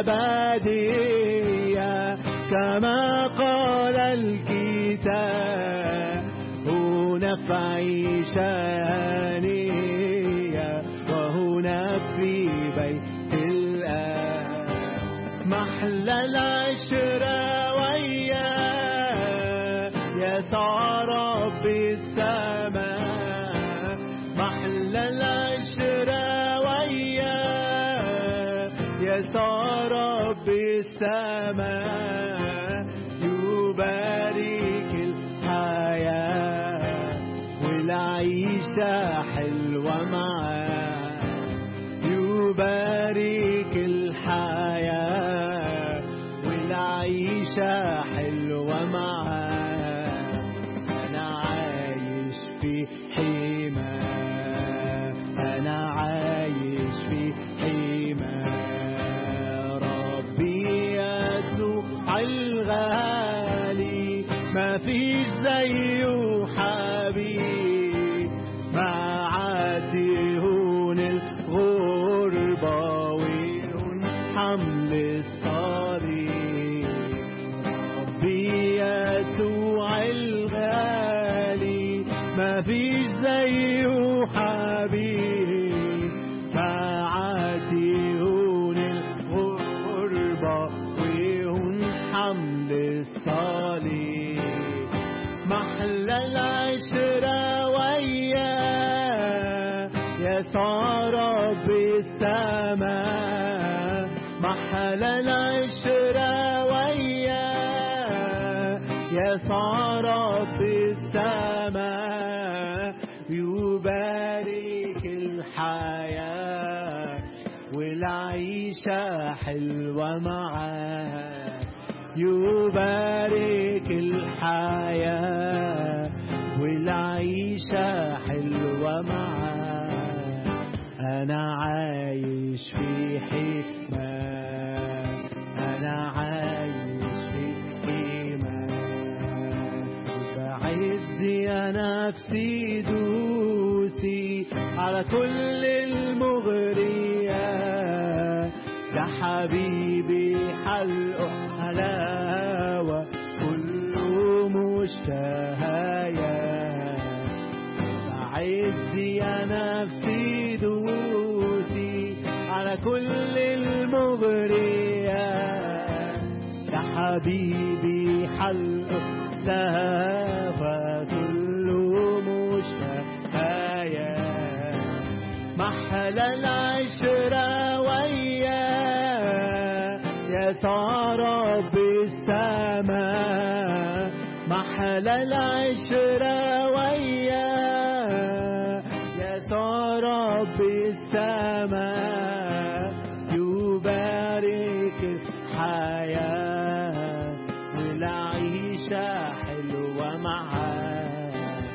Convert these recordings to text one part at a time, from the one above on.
الأبدية كما قال الكتاب هنا في عيشانية وهنا في بيت الآب محلى العشرة وياه يسوع رب السماء محلى العشرة وياه يسوع رب السماء يبارك الحياة والعيشة حلوة معاه يبارك الحياة والعيشة حلوة معاه أنا عايش في حمى أنا عايش في حمى ربي يسوع الغالي ما فيش زيه حبيب معاتهون الغربة ويهون حمل الصليب ربي يسوع الغالي ما فيش زيه حبيب معاتهون الغربة ويهون حمل الصليب محلى العشرة وياه يسوع رب السماء محلى العشرة وياه يسوع رب السماء يبارك الحياة والعيشة حلوة معاه يبارك الحياة والعيشة حلوة معاه أنا عايش في حكمة أنا عايش في حكمة بعزي يا نفسي دوسي على كل المغريات ده حبيبي حلقه حلاوة كله مشتهيات بعزي يا نفسي دوسي على كل المغريات يا حبيبي حلقه لهفة كله مشتهيات محلى العشرة وياه يسوع رب السماء محلى العشرة وياه يسوع رب السماء يبارك الحياة والعيشة حلوة معاه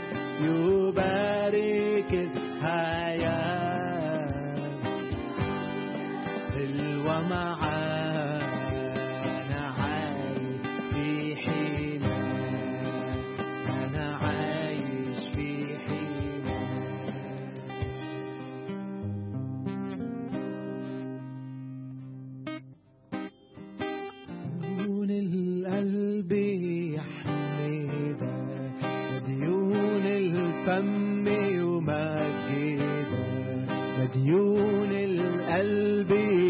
يبارك الحياة حلوة معاه أنا عايش في حمى أنا عايش في حمى ديون القلب يحمدك مديون الفم يمجدك مديون القلب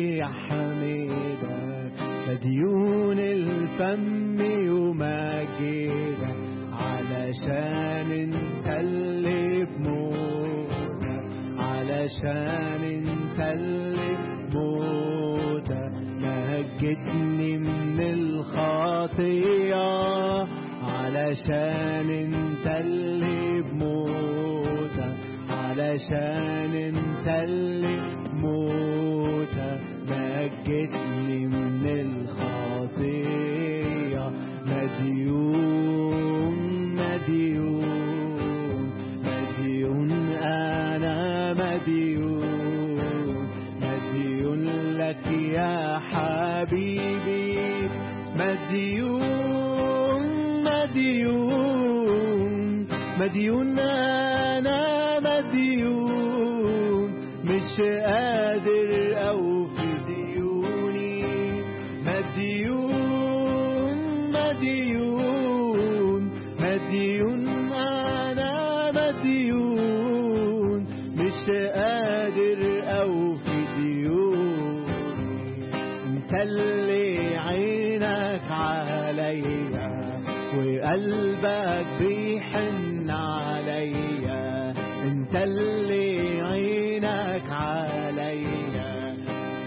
يحمدك مديون الفم يمجدك علشان انت اللي بموتك علشان انت اللي بموتك نجتني من الخطية علشان انت اللي بموتك علشان انت اللي بموتك نجتني من الخطية مديون مديون مديون أنا مديون مديون لك يا حبيبي مديون مديون مديون أنا مديون مش قادر أوفي ديوني اللي عينك عليا وقلبك بيحن عليا انت اللي عينك عليا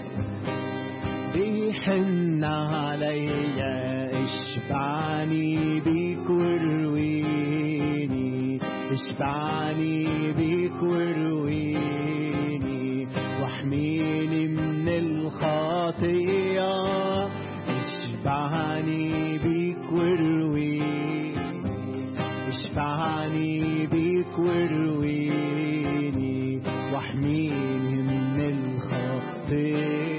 بيحن عليا اشبعني بيك ورويني اشبعني بيك ورويني واحميني من الخطية اشبعني بيك ورويني اشبعني بيك ورويني واحميني من الخطية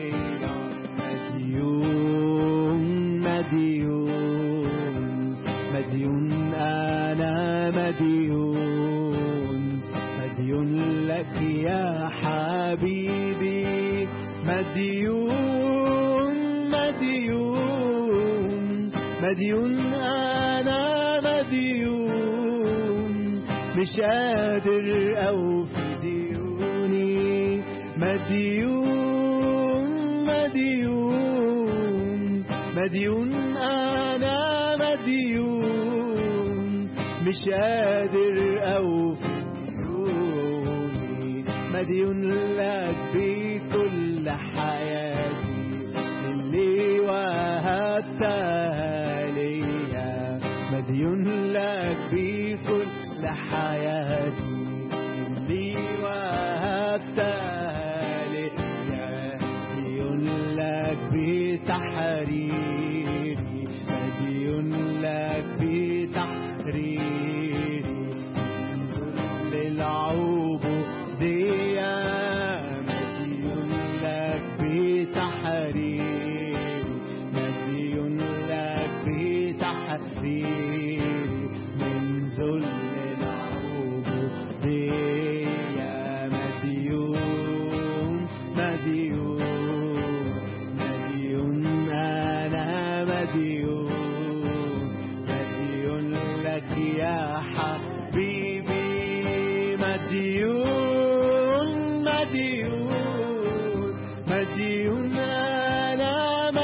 مديون مديون مديون أنا مديون مديون لك يا حبيبي مديون مديون مديون أنا مديون مش قادر أوفي ديوني مديون مديون مديون أنا مديون مش قادر أوفي ديوني مديون لك بكل حياتي اللي وهبتها ليا مديون لك بكل حياتي اللي وهبتها ليا مديون لك بتحريري مديون لك بتحريري للعبودية مديون لك بتحريري مديون لك بتحريري من ذل العبودية مديون مديون مديون أنا مديون مديون لك يا حبيبي مديون مديون مديون أنا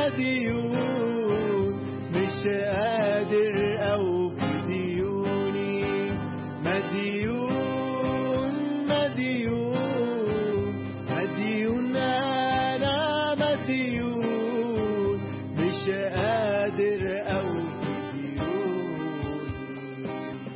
مديون مش قادر أوفي ديوني مديون مديون مديون أنا مديون مش قادر أوفي ديوني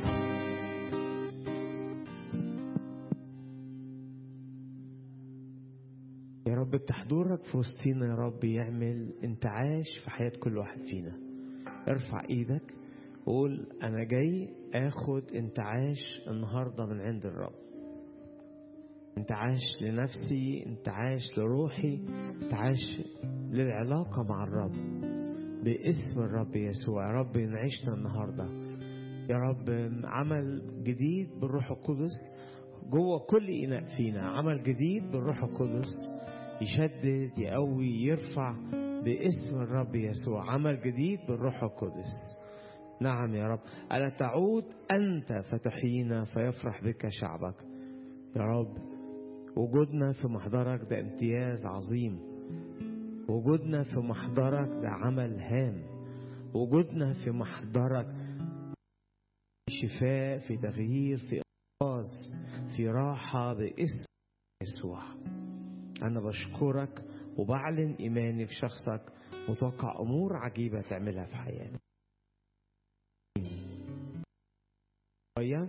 يا رب بتحضورك في وسطينا يا رب يعمل انتعاش في حياة كل واحد فينا ارفع ايدك قول انا جاي اخد انتعاش النهاردة من عند الرب انتعاش لنفسي انتعاش لروحي انتعاش للعلاقة مع الرب باسم الرب يسوع يا رب نعيشنا النهاردة يا رب عمل جديد بالروح القدس جوه كل إناء فينا عمل جديد بالروح القدس يشدد يقوي يرفع باسم الرب يسوع عمل جديد بالروح القدس نعم يا رب ألا تعود أنت فتحيينا فيفرح بك شعبك يا رب وجودنا في محضرك ده امتياز عظيم وجودنا في محضرك ده عمل هام وجودنا في محضرك شفاء في تغيير في إنقاذ في راحة باسم يسوع أنا بشكرك وبعلن إيماني في شخصك متوقع أمور عجيبة تعملها في حياتي آية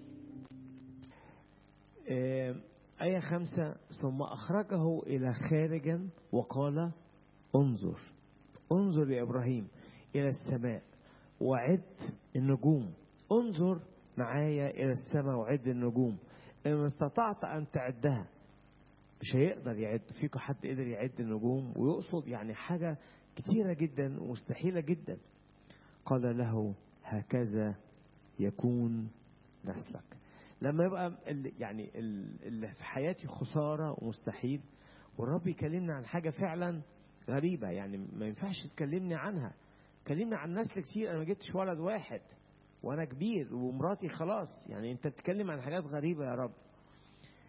آه، آية خمسة ثم أخرجه إلى خارجا وقال انظر انظر يا إبراهيم إلى السماء وعد النجوم انظر معايا إلى السماء وعد النجوم إن استطعت أن تعدها مش هيقدر يعد فيكم حد قدر يعد النجوم ويقصد يعني حاجة كتيرة جدا ومستحيلة جدا قال له هكذا يكون نسلك لما يبقى ال- يعني ال- اللي في حياتي خسارة ومستحيل والرب يكلمني عن حاجة فعلا غريبة يعني ما ينفعش تكلمني عنها كلمني عن نسل كتير انا ما جبتش ولد واحد وانا كبير ومراتي خلاص يعني انت بتتكلم عن حاجات غريبة يا رب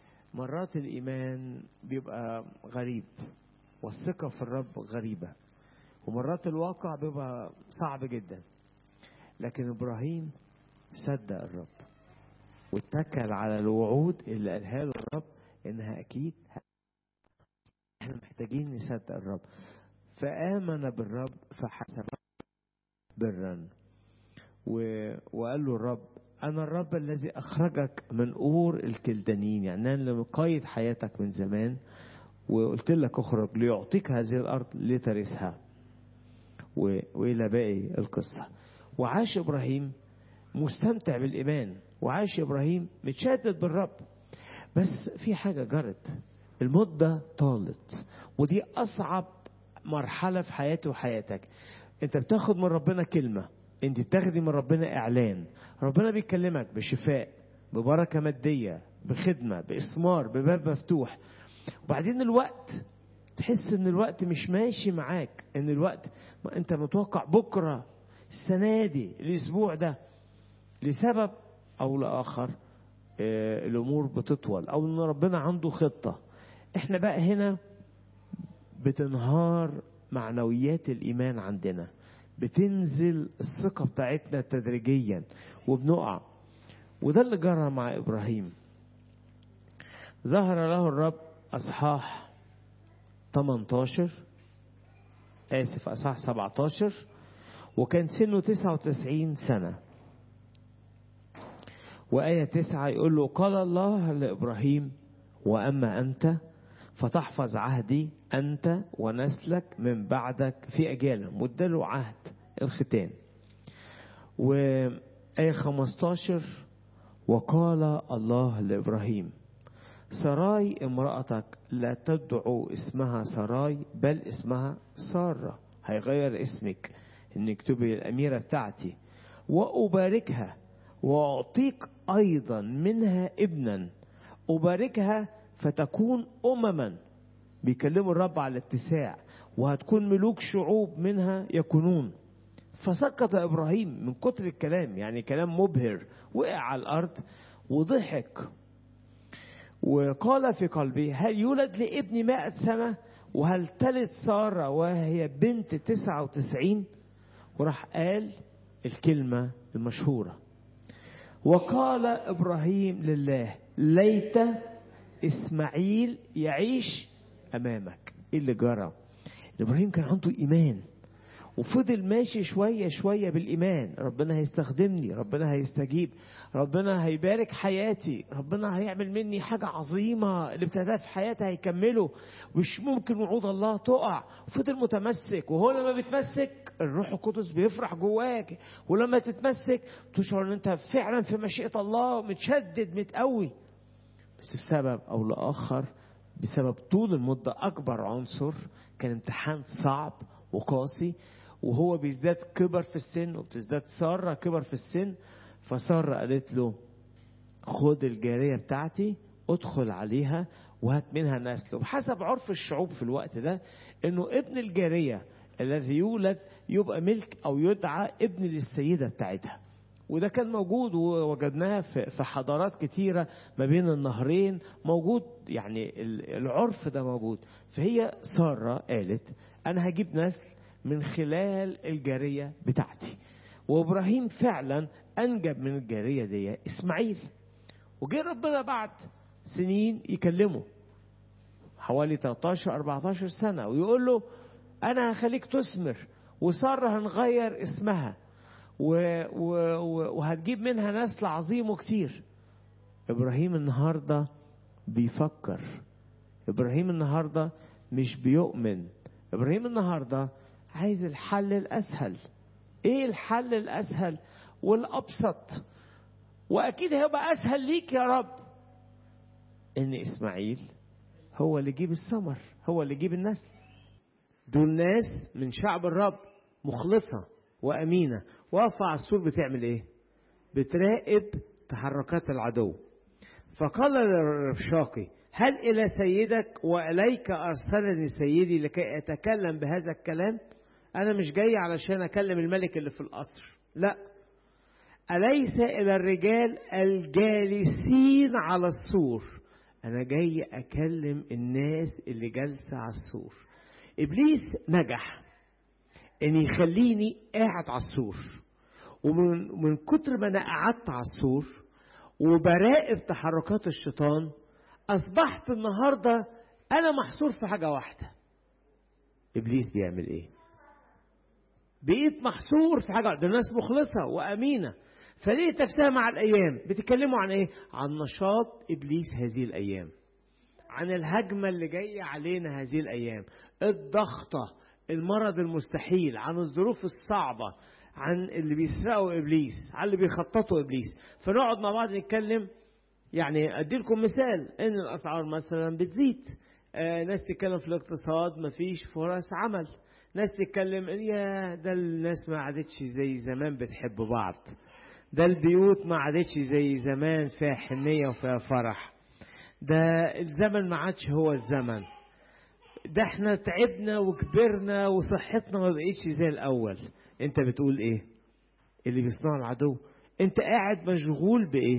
مرات الإيمان بيبقى غريب والثقة في الرب غريبة ومرات الواقع بيبقى صعب جدا لكن ابراهيم صدق الرب واتكل على الوعود اللي قالها له الرب انها اكيد ه- احنا محتاجين نصدق الرب فآمن بالرب فحسب برا و... وقال له الرب أنا الرب الذي أخرجك من أور الكلدانيين يعني أنا اللي مقيد حياتك من زمان وقلت لك اخرج ليعطيك هذه الأرض لترثها و... وإلى باقي القصة وعاش إبراهيم مستمتع بالإيمان وعاش إبراهيم متشدد بالرب بس في حاجة جرت المدة طالت ودي أصعب مرحلة في حياتي وحياتك أنت بتاخد من ربنا كلمة أنت بتاخدي من ربنا إعلان ربنا بيكلمك بشفاء ببركة مادية بخدمة بإثمار بباب مفتوح وبعدين الوقت تحس ان الوقت مش ماشي معاك ان الوقت ما انت متوقع بكره السنه دي الاسبوع ده لسبب او لاخر آه، الامور بتطول او ان ربنا عنده خطه احنا بقى هنا بتنهار معنويات الايمان عندنا بتنزل الثقه بتاعتنا تدريجيا وبنقع وده اللي جرى مع ابراهيم ظهر له الرب اصحاح 18 آسف أصحاح 17 وكان سنه 99 سنة وآية 9 يقول له قال الله لإبراهيم وأما أنت فتحفظ عهدي أنت ونسلك من بعدك في أجالهم واداله عهد الختان وآية 15 وقال الله لإبراهيم سراي امرأتك لا تدعو اسمها سراي بل اسمها سارة هيغير اسمك انك تبقي الأميرة بتاعتي وأباركها وأعطيك أيضا منها ابنا أباركها فتكون أمما بيكلموا الرب على اتساع وهتكون ملوك شعوب منها يكونون فسقط إبراهيم من كتر الكلام يعني كلام مبهر وقع على الأرض وضحك وقال في قلبي هل يولد لابني مائة سنة وهل تلد سارة وهي بنت تسعة وتسعين وراح قال الكلمة المشهورة وقال إبراهيم لله ليت إسماعيل يعيش أمامك إيه اللي جرى إبراهيم كان عنده إيمان وفضل ماشي شوية شوية بالإيمان ربنا هيستخدمني ربنا هيستجيب ربنا هيبارك حياتي ربنا هيعمل مني حاجة عظيمة اللي ابتدى في حياتي هيكمله مش ممكن وعود الله تقع فضل متمسك وهو لما بيتمسك الروح القدس بيفرح جواك ولما تتمسك تشعر ان انت فعلا في مشيئة الله متشدد متقوي بس بسبب او لاخر بسبب طول المدة اكبر عنصر كان امتحان صعب وقاسي وهو بيزداد كبر في السن وبتزداد سارة كبر في السن فسارة قالت له خد الجارية بتاعتي ادخل عليها وهات منها نسل وبحسب عرف الشعوب في الوقت ده انه ابن الجارية الذي يولد يبقى ملك او يدعى ابن للسيدة بتاعتها وده كان موجود ووجدناه في في حضارات كتيرة ما بين النهرين موجود يعني ال- العرف ده موجود فهي سارة قالت أنا هجيب نسل من خلال الجارية بتاعتي وإبراهيم فعلا أنجب من الجارية دي إسماعيل وجه ربنا بعد سنين يكلمه حوالي 13 14 سنة ويقول له أنا هخليك تثمر وسارة هنغير اسمها و... و... و... وهتجيب منها نسل عظيم وكتير إبراهيم النهاردة بيفكر إبراهيم النهاردة مش بيؤمن إبراهيم النهاردة عايز الحل الأسهل إيه الحل الأسهل والأبسط وأكيد هيبقى أسهل ليك يا رب إن إسماعيل هو اللي يجيب الثمر هو اللي يجيب النسل دول ناس من شعب الرب مخلصة وأمينة واقفة على السور بتعمل إيه؟ بتراقب تحركات العدو فقال للرشاقي هل إلى سيدك وإليك أرسلني سيدي لكي أتكلم بهذا الكلام أنا مش جاي علشان أكلم الملك اللي في القصر لا أليس إلى الرجال الجالسين على السور أنا جاي أكلم الناس اللي جالسة على السور إبليس نجح ان يخليني قاعد على السور ومن من كتر ما انا قعدت على السور وبراقب تحركات الشيطان اصبحت النهارده انا محصور في حاجه واحده ابليس بيعمل ايه بقيت محصور في حاجه ده الناس مخلصه وامينه فلقيت نفسها مع الايام بتتكلموا عن ايه عن نشاط ابليس هذه الايام عن الهجمه اللي جايه علينا هذه الايام الضغطه المرض المستحيل عن الظروف الصعبه عن اللي بيسرقوا ابليس عن اللي بيخططوا ابليس فنقعد مع بعض نتكلم يعني ادي لكم مثال ان الاسعار مثلا بتزيد آه ناس تتكلم في الاقتصاد مفيش فرص عمل ناس تتكلم يا ده الناس ما عادتش زي زمان بتحب بعض ده البيوت ما عادتش زي زمان فيها حنية وفيها فرح ده الزمن ما عادش هو الزمن ده احنا تعبنا وكبرنا وصحتنا ما بقتش زي الاول انت بتقول ايه اللي بيصنعه العدو انت قاعد مشغول بايه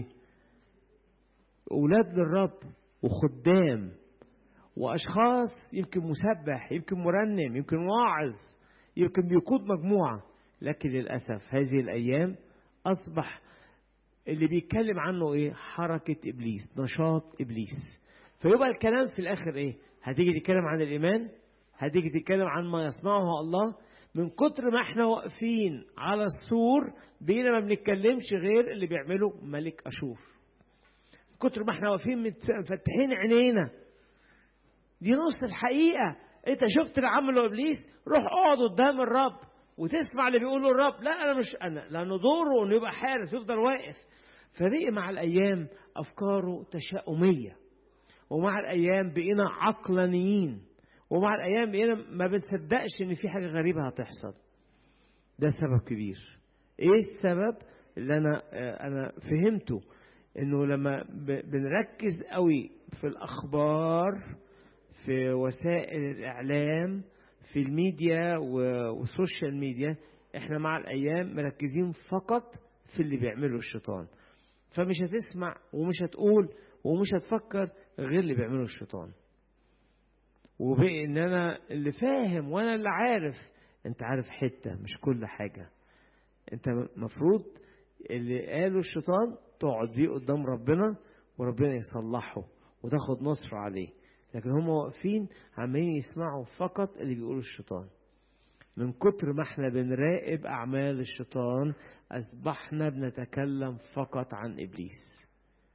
اولاد للرب وخدام واشخاص يمكن مسبح يمكن مرنم يمكن واعظ يمكن بيقود مجموعه لكن للاسف هذه الايام اصبح اللي بيتكلم عنه ايه حركه ابليس نشاط ابليس فيبقى الكلام في الاخر ايه هتيجي تتكلم عن الايمان هتيجي تتكلم عن ما يصنعه الله من كتر ما احنا واقفين على السور بينا ما بنتكلمش غير اللي بيعمله ملك اشور من كتر ما احنا واقفين مفتحين عينينا دي نص الحقيقه انت شفت اللي عمله ابليس روح اقعد قدام الرب وتسمع اللي بيقوله الرب لا انا مش انا لانه دوره انه يبقى حارس يفضل واقف فريق مع الايام افكاره تشاؤميه ومع الايام بقينا عقلانيين ومع الايام بقينا ما بنصدقش ان في حاجه غريبه هتحصل ده سبب كبير ايه السبب اللي انا انا فهمته انه لما بنركز قوي في الاخبار في وسائل الاعلام في الميديا والسوشيال ميديا احنا مع الايام مركزين فقط في اللي بيعمله الشيطان فمش هتسمع ومش هتقول ومش هتفكر غير اللي بيعمله الشيطان وبقي ان انا اللي فاهم وانا اللي عارف انت عارف حته مش كل حاجه انت مفروض اللي قاله الشيطان تقعد بيه قدام ربنا وربنا يصلحه وتاخد نصر عليه لكن هم واقفين عمالين يسمعوا فقط اللي بيقوله الشيطان من كتر ما احنا بنراقب اعمال الشيطان اصبحنا بنتكلم فقط عن ابليس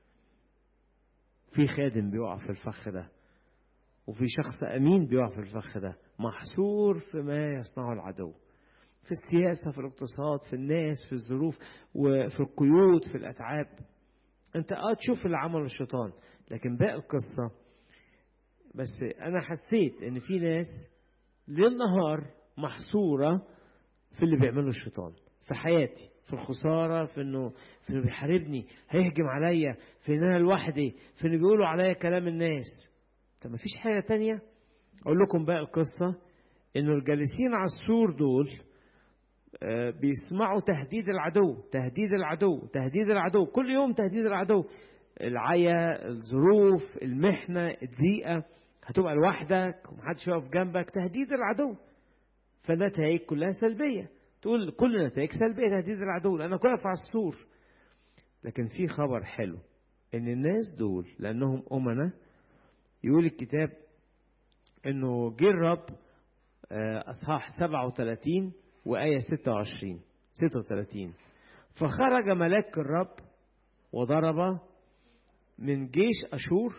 في خادم بيقع في الفخ ده وفي شخص امين بيقع في الفخ ده محصور في ما يصنعه العدو في السياسه في الاقتصاد في الناس في الظروف وفي القيود في الاتعاب انت اه تشوف اللي عمله الشيطان لكن باقي القصه بس انا حسيت ان في ناس ليل نهار محصوره في اللي بيعمله الشيطان في حياتي في الخساره في انه في انه بيحاربني هيهجم عليا في ان انا لوحدي في انه بيقولوا عليا كلام الناس طب ما فيش حاجه تانية اقول لكم بقى القصه انه الجالسين على السور دول بيسمعوا تهديد العدو تهديد العدو تهديد العدو كل يوم تهديد العدو العيا الظروف المحنه الضيقه هتبقى لوحدك ومحدش يقف جنبك تهديد العدو فالنتائج كلها سلبيه تقول كل نتائج سلبيه تهديد العدو لانك واقف على السور لكن في خبر حلو ان الناس دول لانهم امنا يقول الكتاب انه جه الرب اصحاح 37 وايه 26 36 فخرج ملاك الرب وضرب من جيش اشور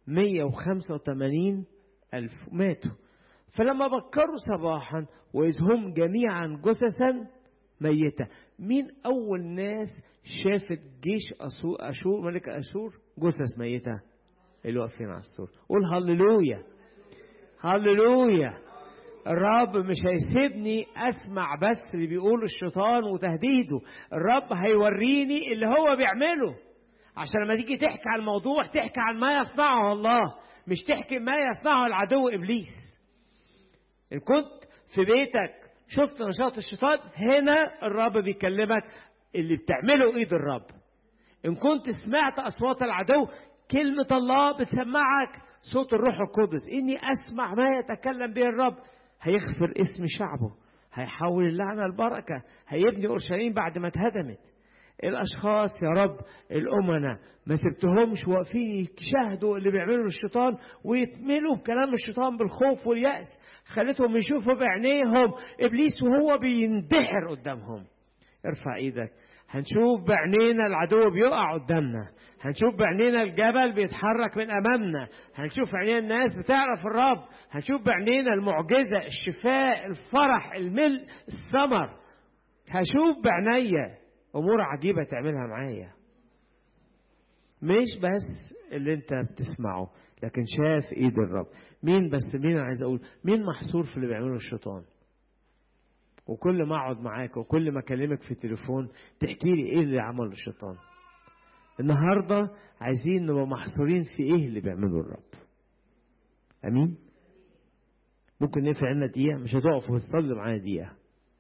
185 الف ماتوا فلما بكروا صباحا واذ هم جميعا جثثا ميتة مين أول ناس شافت جيش أشور, أشور ملك أشور جثث ميتة اللي واقفين على السور قول هللويا هللويا الرب مش هيسيبني اسمع بس اللي بيقوله الشيطان وتهديده الرب هيوريني اللي هو بيعمله عشان لما تيجي تحكي عن الموضوع تحكي عن ما يصنعه الله مش تحكي ما يصنعه العدو ابليس ان كنت في بيتك شفت نشاط الشيطان هنا الرب بيكلمك اللي بتعمله ايد الرب ان كنت سمعت اصوات العدو كلمة الله بتسمعك صوت الروح القدس اني اسمع ما يتكلم به الرب هيغفر اسم شعبه هيحول اللعنة البركة هيبني أورشليم بعد ما اتهدمت الأشخاص يا رب الأمنا ما سبتهمش واقفين يشاهدوا اللي بيعمله الشيطان ويتملوا بكلام الشيطان بالخوف واليأس خلتهم يشوفوا بعينيهم إبليس وهو بيندحر قدامهم ارفع ايدك هنشوف بعينينا العدو بيقع قدامنا هنشوف بعينينا الجبل بيتحرك من امامنا هنشوف بعينينا الناس بتعرف الرب هنشوف بعينينا المعجزه الشفاء الفرح الملء الثمر هشوف بعينيا امور عجيبه تعملها معايا مش بس اللي انت بتسمعه لكن شاف ايد الرب مين بس مين أنا عايز اقول مين محصور في اللي بيعمله الشيطان وكل ما اقعد معاك وكل ما اكلمك في التليفون تحكي لي ايه اللي عمله الشيطان النهارده عايزين نبقى محصورين في ايه اللي بيعمله الرب امين ممكن نقفل عنا دقيقه مش هتقف وتصلي معايا دقيقه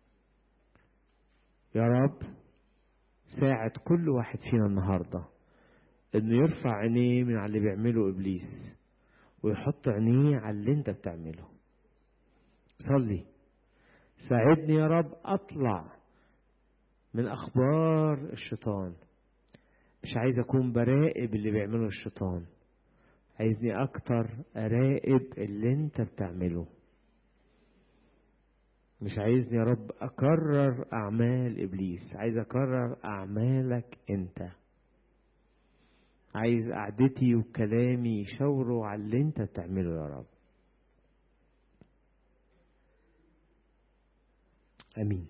يا رب ساعد كل واحد فينا النهارده انه يرفع عينيه من على اللي بيعمله ابليس ويحط عينيه على اللي انت بتعمله صلي ساعدني يا رب اطلع من اخبار الشيطان مش عايز اكون براقب اللي بيعمله الشيطان عايزني اكتر اراقب اللي انت بتعمله مش عايزني يا رب اكرر اعمال ابليس عايز اكرر اعمالك انت عايز قعدتي وكلامي يشاوروا على اللي انت بتعمله يا رب امين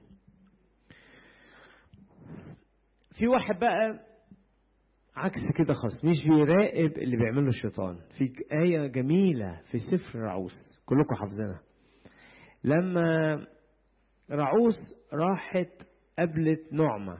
في واحد بقى عكس كده خالص مش بيراقب اللي بيعمله الشيطان في آية جميلة في سفر رعوس كلكم حافظينها لما رعوس راحت قابلت نعمة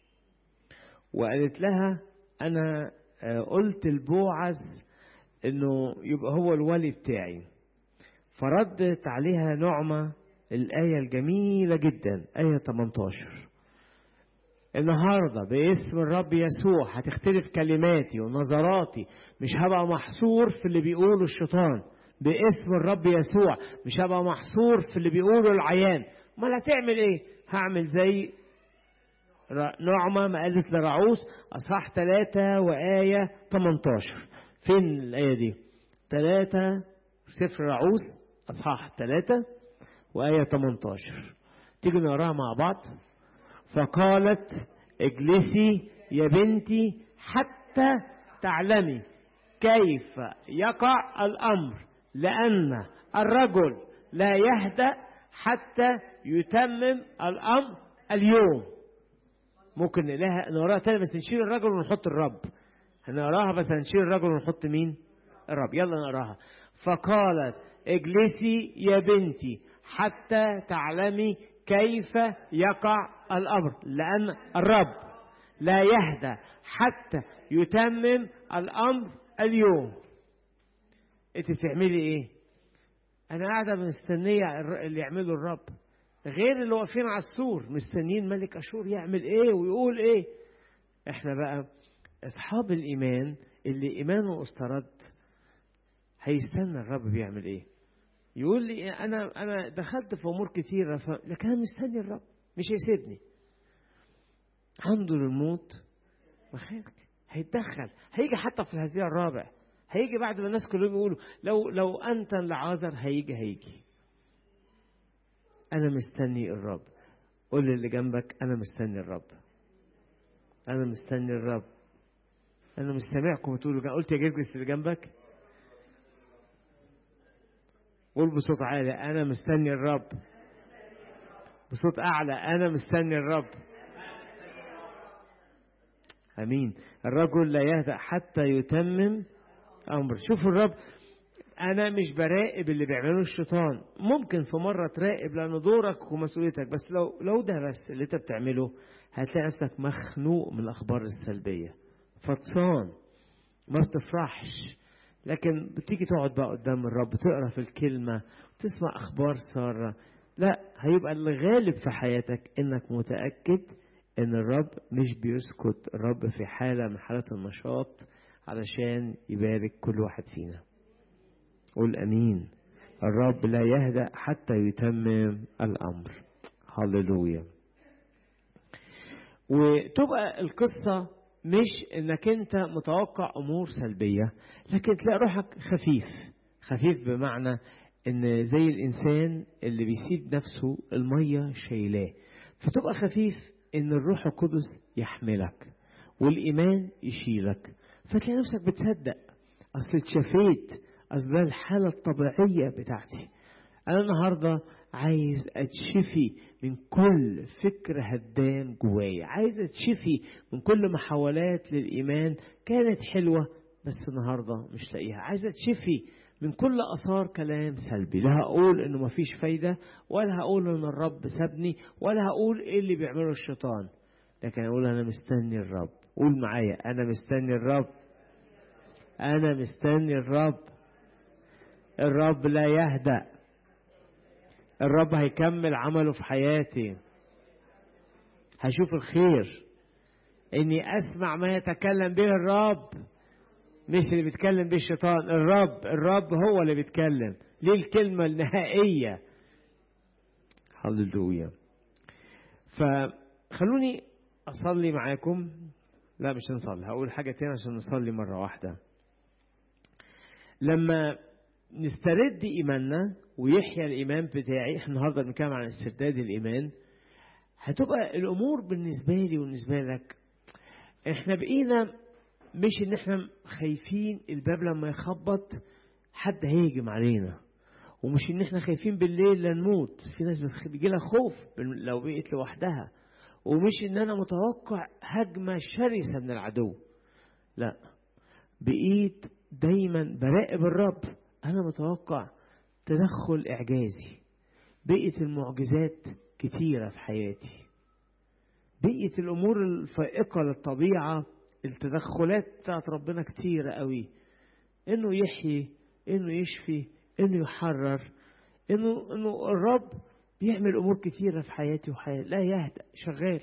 وقالت لها أنا قلت لبوعز إنه يبقى هو الولي بتاعي فردت عليها نعمة الآية الجميلة جدا آية 18 النهاردة باسم الرب يسوع هتختلف كلماتي ونظراتي مش هبقى محصور في اللي بيقوله الشيطان باسم الرب يسوع مش هبقى محصور في اللي بيقوله العيان امال هتعمل ايه هعمل زي نعمة ما قالت لرعوس أصحاح 3 وآية 18 فين الآية دي 3 سفر رعوس أصحاح 3 وآية 18 تيجي نقراها مع بعض فقالت اجلسي يا بنتي حتى تعلمي كيف يقع الأمر لأن الرجل لا يهدأ حتى يتمم الأمر اليوم ممكن نلاقيها نقراها تاني بس نشيل الرجل ونحط الرب هنقراها بس هنشيل الرجل ونحط مين الرب يلا نقراها فقالت اجلسي يا بنتي حتى تعلمي كيف يقع الامر لان الرب لا يهدى حتى يتمم الامر اليوم انت بتعملي ايه انا قاعده مستنيه اللي يعمله الرب غير اللي واقفين على السور مستنيين ملك اشور يعمل ايه ويقول ايه احنا بقى اصحاب الايمان اللي ايمانه استرد هيستنى الرب بيعمل ايه يقول لي انا انا دخلت في امور كتيره ف... لكن انا مستني الرب مش هيسيبني عنده الموت مخيرك هيتدخل هيجي حتى في الهزيع الرابع هيجي بعد ما الناس كلهم يقولوا لو لو انت لعازر هيجي هيجي انا مستني الرب قول للي جنبك انا مستني الرب انا مستني الرب انا مش سامعكم تقولوا قلت يا جرجس اللي جنبك قول بصوت عالي انا مستني الرب بصوت اعلى انا مستني الرب امين الرجل لا يهدأ حتى يتمم امر شوفوا الرب انا مش براقب اللي بيعمله الشيطان ممكن في مره تراقب لان دورك ومسؤوليتك بس لو لو ده بس اللي انت بتعمله هتلاقي نفسك مخنوق من الاخبار السلبيه فطسان ما بتفرحش لكن بتيجي تقعد بقى قدام الرب تقرا في الكلمه تسمع اخبار ساره لا هيبقى اللي غالب في حياتك انك متاكد ان الرب مش بيسكت الرب في حاله من حالات النشاط علشان يبارك كل واحد فينا قول امين الرب لا يهدأ حتى يتمم الامر هللويا وتبقى القصة مش انك انت متوقع امور سلبية لكن تلاقي روحك خفيف خفيف بمعنى ان زي الانسان اللي بيسيب نفسه المية شايلاه فتبقى خفيف ان الروح القدس يحملك والايمان يشيلك فتلاقي نفسك بتصدق اصل اتشفيت اصل ده الحالة الطبيعية بتاعتي انا النهاردة عايز اتشفي من كل فكر هدام جوايا عايز اتشفي من كل محاولات للايمان كانت حلوة بس النهاردة مش لاقيها عايز اتشفي من كل اثار كلام سلبي لا هقول انه مفيش فايدة ولا هقول ان الرب سابني ولا هقول ايه اللي بيعمله الشيطان لكن اقول انا مستني الرب قول معايا انا مستني الرب انا مستني الرب الرب لا يهدأ الرب هيكمل عمله في حياتي هشوف الخير اني اسمع ما يتكلم به الرب مش اللي بيتكلم به الشيطان الرب الرب هو اللي بيتكلم ليه الكلمة النهائية هللويا فخلوني أصلي معاكم لا مش هنصلي هقول حاجة تانية عشان نصلي مرة واحدة لما نسترد إيماننا ويحيا الإيمان بتاعي احنا النهاردة بنتكلم عن استرداد الإيمان هتبقى الأمور بالنسبة لي وبالنسبة لك احنا بقينا مش ان احنا خايفين الباب لما يخبط حد هيهجم علينا ومش ان احنا خايفين بالليل لا نموت في ناس بيجي لها خوف لو بقيت لوحدها ومش ان انا متوقع هجمة شرسة من العدو لا بقيت دايما براقب الرب انا متوقع تدخل اعجازي بقيت المعجزات كتيرة في حياتي بقيت الامور الفائقة للطبيعة التدخلات بتاعت ربنا كتيرة قوي انه يحيي انه يشفي انه يحرر انه انه الرب بيعمل امور كتيرة في حياتي وحياتي لا يهدأ شغال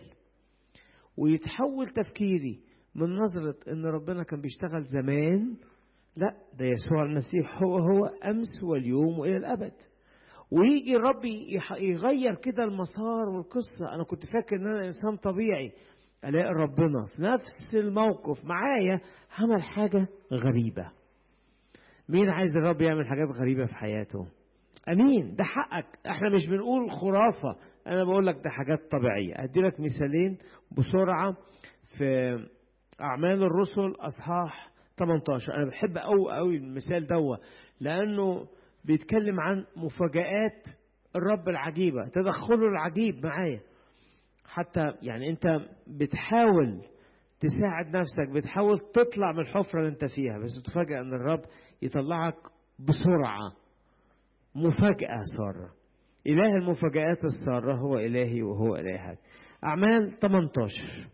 ويتحول تفكيري من نظرة ان ربنا كان بيشتغل زمان لا ده يسوع المسيح هو هو امس واليوم والى الابد ويجي الرب يغير كده المسار والقصة انا كنت فاكر ان انا انسان طبيعي الاقي ربنا في نفس الموقف معايا عمل حاجة غريبة مين عايز الرب يعمل حاجات غريبة في حياته امين ده حقك احنا مش بنقول خرافة انا بقول لك ده حاجات طبيعية ادي لك مثالين بسرعة في اعمال الرسل اصحاح 18 انا بحب قوي قوي المثال دوا لانه بيتكلم عن مفاجآت الرب العجيبة تدخله العجيب معايا حتى يعني انت بتحاول تساعد نفسك بتحاول تطلع من الحفرة اللي انت فيها بس تفاجأ ان الرب يطلعك بسرعة مفاجأة سارة إله المفاجآت السارة هو إلهي وهو إلهك أعمال 18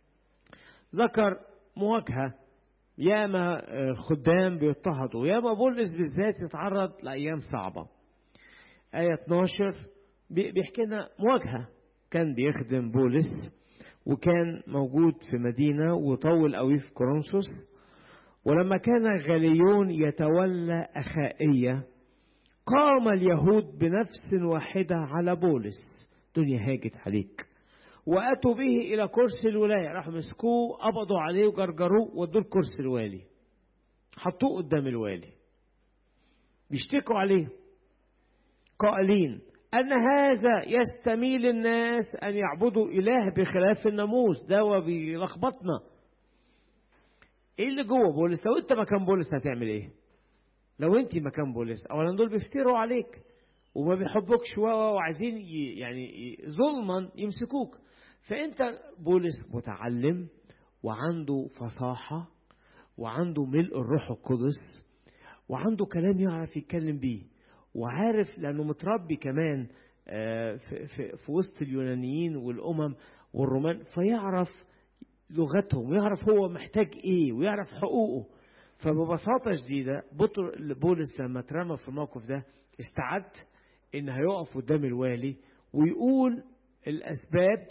ذكر مواجهة ياما الخدام بيضطهدوا ياما بولس بالذات يتعرض لأيام صعبة آية 12 بيحكي لنا مواجهة كان بيخدم بولس وكان موجود في مدينة وطول قوي في كورنثوس ولما كان غليون يتولى أخائية قام اليهود بنفس واحدة على بولس الدنيا هاجت عليك وأتوا به إلى كرسي الولاية راحوا مسكوه قبضوا عليه وجرجروه ودوه لكرسي الوالي حطوه قدام الوالي بيشتكوا عليه قائلين أن هذا يستميل الناس أن يعبدوا إله بخلاف الناموس ده بيلخبطنا إيه اللي جوه بولس لو أنت مكان بولس هتعمل إيه لو أنت مكان بولس أولا دول بيفتروا عليك وما بيحبوكش وعايزين يعني ظلما يمسكوك فأنت بولس متعلم وعنده فصاحة وعنده ملء الروح القدس وعنده كلام يعرف يتكلم بيه وعارف لانه متربي كمان في, في, في وسط اليونانيين والامم والرومان فيعرف لغتهم ويعرف هو محتاج ايه ويعرف حقوقه فببساطة شديدة بولس لما اترمى في الموقف ده استعد ان هيقف قدام الوالي ويقول الاسباب